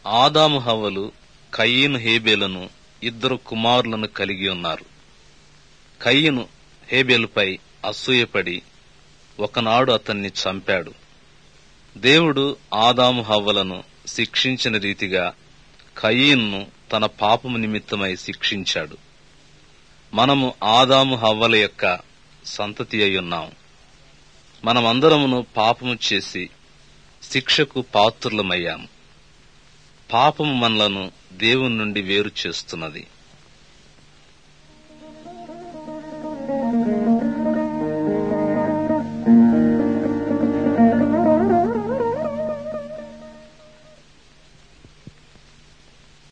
ఆదాము హవ్వలు కయ్యను హేబేలను ఇద్దరు కుమారులను కలిగి ఉన్నారు కయ్యను హేబేలుపై అసూయపడి ఒకనాడు అతన్ని చంపాడు దేవుడు ఆదాము హవ్వలను శిక్షించిన రీతిగా కయ్యన్ను తన పాపము నిమిత్తమై శిక్షించాడు మనము ఆదాము హవ్వల యొక్క సంతతి అయ్యున్నాం మనమందరమును పాపము చేసి శిక్షకు పాత్రులమయ్యాము పాపము మనలను దేవుని నుండి వేరు చేస్తున్నది